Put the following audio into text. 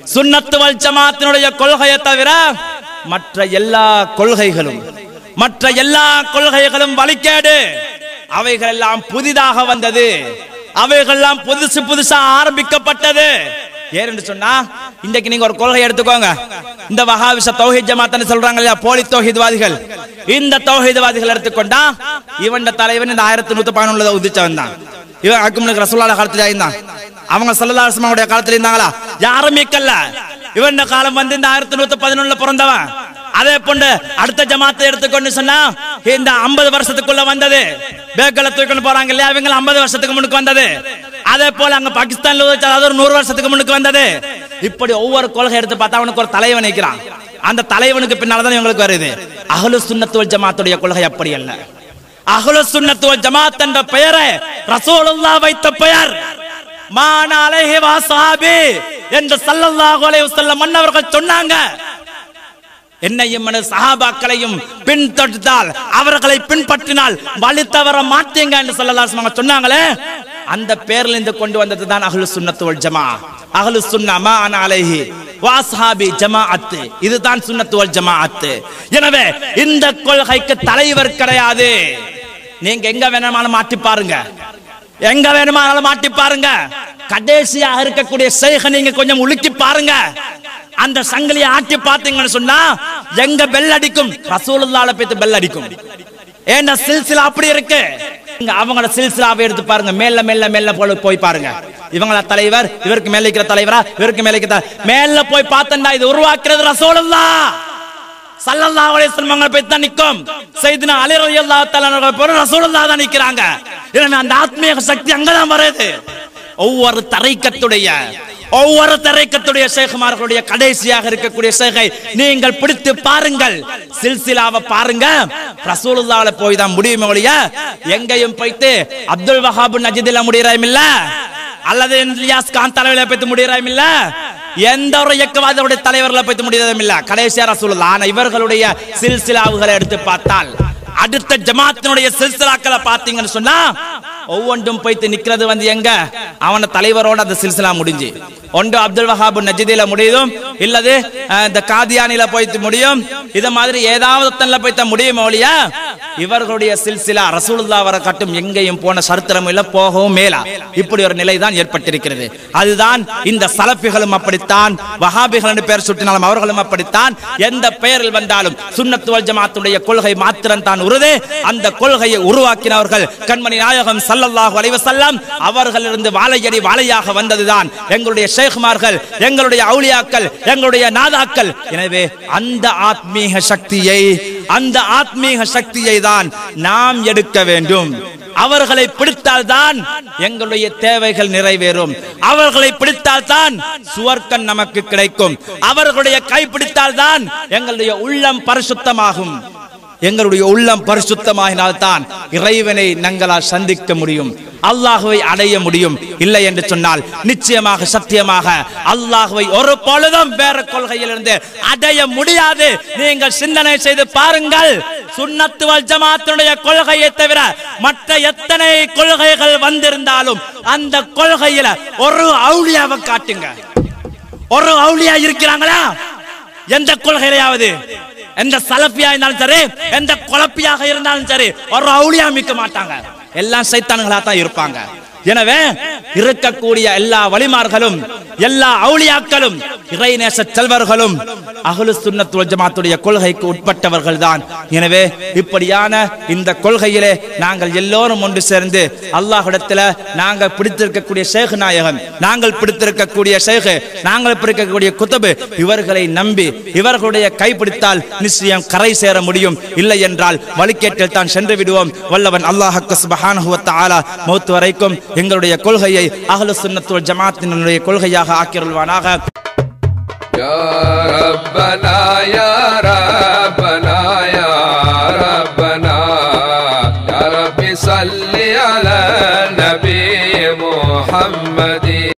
சுன்னத்து வல் ஜமாத்தினுடைய கொள்கையை தவிர மற்ற எல்லா கொள்கைகளும் மற்ற எல்லா கொள்கைகளும் வழிகேடு அவைகள் எல்லாம் புதிதாக வந்தது அவைகள் எல்லாம் புதுசு புதுசா ஆரம்பிக்கப்பட்டது ஏன்னு சொன்னா இன்றைக்கு நீங்க ஒரு கொள்கை எடுத்துக்கோங்க இந்த வஹாபிச தௌஹீத் ஜமாத்னு சொல்றாங்க இல்லையா போலி தௌஹீத்வாதிகள் இந்த தௌஹீத்வாதிகள் எடுத்துக்கொண்டா இவன் தலைவன் இந்த ஆயிரத்தி நூத்தி பதினொன்னுல உதிச்சவன் தான் இவன் அக்குமுனுக்கு ரசூலால காலத்துல இருந்தான் அவங்க சல்லல்லா அலுவலாமுடைய காலத்துல இருந்தாங்களா யாரும் மீக்கல்ல இவன் காலம் வந்து இந்த ஆயிரத்தி நூத்தி பதினொன்னுல பிறந்தவன் அதே போன்று அடுத்த ஜமாத்தை எடுத்துக்கொண்டு சொன்னா இந்த 50 வருஷத்துக்குள்ள வந்தது பேக்கல தூக்கிட்டு போறாங்க இல்லையா இவங்க 50 வருஷத்துக்கு முன்னுக்கு வந்தது அதே போல அங்க பாகிஸ்தான்ல உதிச்ச அது ஒரு நூறு வருஷத்துக்கு முன்னுக்கு வந்தது இப்படி ஒவ்வொரு கொள்கை எடுத்து பார்த்தா அவனுக்கு ஒரு தலைவன் நிற்கிறான் அந்த தலைவனுக்கு பின்னால்தான் இவங்களுக்கு வருது அகலு சுன்னத்துவல் ஜமாத்துடைய கொள்கை அப்படி அல்ல அகலு சுன்னத்துவல் ஜமாத் என்ற பெயரை ரசூலுல்லாஹ் வைத்த பெயர் மான அலைஹி வஸஹாபி என்று ஸல்லல்லாஹு அலைஹி வஸல்லம் மன்னவர்கள் சொன்னாங்க என்னையும் எனது சஹாபாக்களையும் பின்தொடர்ந்தால் அவர்களை பின்பற்றினால் வழி தவற மாட்டீங்க என்று சொல்லலாம் சொன்னாங்களே அந்த பேர்ல இருந்து கொண்டு வந்தது தான் அஹ்லு சுன்னத்து வல் ஜமா அஹ்லு சுன்னா மா அன அலைஹி வாஸ்ஹாபி ஜமாஅத் இதுதான் சுன்னத்து வல் ஜமாஅத் எனவே இந்த கொள்கைக்கு தலைவர் கிடையாது நீங்க எங்க வேணுமானாலும் மாட்டி பாருங்க எங்க வேணுமானாலும் மாட்டி பாருங்க கடைசியாக இருக்கக்கூடிய செய்க நீங்க கொஞ்சம் உலுக்கி பாருங்க அந்த சங்கிலியை ஆட்டி பார்த்தீங்கன்னு சொன்னா எங்க பெல் அடிக்கும் ரசூலுல்லாஹ்ல போய் பெல் அடிக்கும் ஏன்னா சில்சிலா அப்படி இருக்கு இங்க அவங்களோட சில்சிலாவை எடுத்து பாருங்க மேல மேல மேல போல போய் பாருங்க இவங்கள தலைவர் இவருக்கு மேல இருக்கிற தலைவரா இவருக்கு மேல இருக்கிற த- மேல போய் பார்த்தா இது உருவாக்குறது ரசூலுல்லாஹ் சல்லல்லாஹு அலைஹி வஸல்லம் அவங்க போய் தான் நிக்கும் சையதுனா அலி ரலியல்லாஹு தஆலா அவர்கள் போற ரசூலுல்லாஹ் தான் நிக்கிறாங்க எனவே அந்த ஆத்மீக சக்தி அங்கதான் வருது ஒவ்வொரு தரைக்கத்துடைய ஒவ்வொரு தரைக்கத்துடைய ஷேகுமார்களுடைய கடைசியாக இருக்கக்கூடிய ஷேகை நீங்கள் பிடித்து பாருங்கள் சில்சிலாவை பாருங்க ரசூலுல்லாஹ்ல போய் தான் முடியுமே ஒழிய எங்கேயும் போய்த்து அப்துல் வஹாப் நஜிதில முடியறாயும் இல்ல அல்லது இலியாஸ் கான் தலைவில போய்த்து முடியறாயும் இல்ல எந்த ஒரு இயக்கவாதியுடைய தலைவர்களை பத்தி முடியதும் இல்ல கடைசியா ரசூலுல்லா ஆனா இவர்களுடைய சில்சிலாவுகளை எடுத்து பார்த்தால் அடுத்த ஜமாத்தினுடைய சில்சிலாக்களை பார்த்தீங்கன்னு சொன்னா ஒவ்வொன்றும் போய்த்து நிக்கிறது வந்து எங்க அவன தலைவரோட அந்த சில்சிலா முடிஞ்சு ஒன்று அப்துல் வஹாப் நஜிதில முடியுதும் இல்லது அஹ், இந்த காதியானில போய்த்து முடியும் இத மாதிரி ஏதாவது ஒத்தன்ல போய்த்த முடியும் ஒழிய இவர்களுடைய சில்சிலா ரசூலுல்லா வர கட்டும் எங்கேயும் போன சரித்திரம் இல்ல போகவும் மேலா இப்படி ஒரு நிலை தான் ஏற்பட்டிருக்கிறது அதுதான் இந்த சலப்பிகளும் அப்படித்தான் வஹாபிகள் என்று பெயர் சுட்டினாலும் அவர்களும் அப்படித்தான் எந்த பெயரில் வந்தாலும் சுன்னத்து வல் ஜமாத்துடைய கொள்கை மாத்திரம் தான் உருது அந்த கொள்கையை உருவாக்கினவர்கள் கண்மணி நாயகம் ஸல்லல்லாஹு அலைஹி வஸல்லம் அவர்களிருந்து வாழையடி வாழையாக வந்ததுதான் எங்களுடைய ஷேഖ்மார்கள் எங்களுடைய அவுலியாக்கள் எங்களுடைய நாதாக்கள் எனவே அந்த ஆத்மீக சக்தியை அந்த ஆத்மீக சக்தியை தான் நாம் எடுக்க வேண்டும் அவர்களை பிடித்தால்தான் எங்களுடைய தேவைகள் நிறைவேறும் அவர்களை பிடித்தால்தான் சுவர்க்கம் நமக்கு கிடைக்கும் அவர்களுடைய கை பிடித்தால்தான் எங்களுடைய உள்ளம் பரிசுத்தமாகும் எங்களுடைய உள்ளம் பரிசுத்தமாகினால்தான் இறைவனை நங்களால் சந்திக்க முடியும் அல்லாஹுவை அடைய முடியும் இல்லை என்று சொன்னால் நிச்சயமாக சத்தியமாக அல்லாஹுவை ஒரு பொழுதும் வேற கொள்கையிலிருந்து அடைய முடியாது நீங்கள் சிந்தனை செய்து பாருங்கள் சுன்னத்து வல் ஜமாத்தினுடைய கொள்கையை தவிர மற்ற எத்தனை கொள்கைகள் வந்திருந்தாலும் அந்த கொள்கையில ஒரு அவுளியாவை காட்டுங்க ஒரு அவுளியா இருக்கிறாங்களா எந்த கொள்கையிலாவது எந்த சலப்பியா இருந்தாலும் சரி எந்த குழப்பியாக இருந்தாலும் சரி ஒரு அவுளியா மிக்க மாட்டாங்க எல்லாம் சைத்தானுங்களா தான் இருப்பாங்க எனவே இருக்கக்கூடிய எல்லா வழிமார்களும் எல்லா அவுளியாக்களும் இறைநேச செல்வர்களும் அகலு சுன்னத்து வல் ஜமாத்துடைய கொள்கைக்கு உட்பட்டவர்கள் தான் எனவே இப்படியான இந்த கொள்கையிலே நாங்கள் எல்லோரும் ஒன்று சேர்ந்து அல்லாஹ்விடத்துல நாங்கள் பிடித்திருக்கக்கூடிய ஷேக் நாயகன் நாங்கள் பிடித்திருக்கக்கூடிய ஷேக் நாங்கள் பிடிக்கக்கூடிய குத்துபு இவர்களை நம்பி இவர்களுடைய கைப்பிடித்தால் நிச்சயம் கரை சேர முடியும் இல்லை என்றால் வழிகேட்டில் தான் சென்று விடுவோம் வல்லவன் அல்லாஹ்க்கு சுப்ஹானஹு வ தஆலா மௌத் வரைக்கும் எங்களுடைய கொள்கையை அஹ்லு சுன்னத்து வல் ஜமாத்தினுடைய கொள்கையாக ஆக்கிருள்வானாக يا ربنا يا ربنا يا ربنا يا رب صل على نبي محمد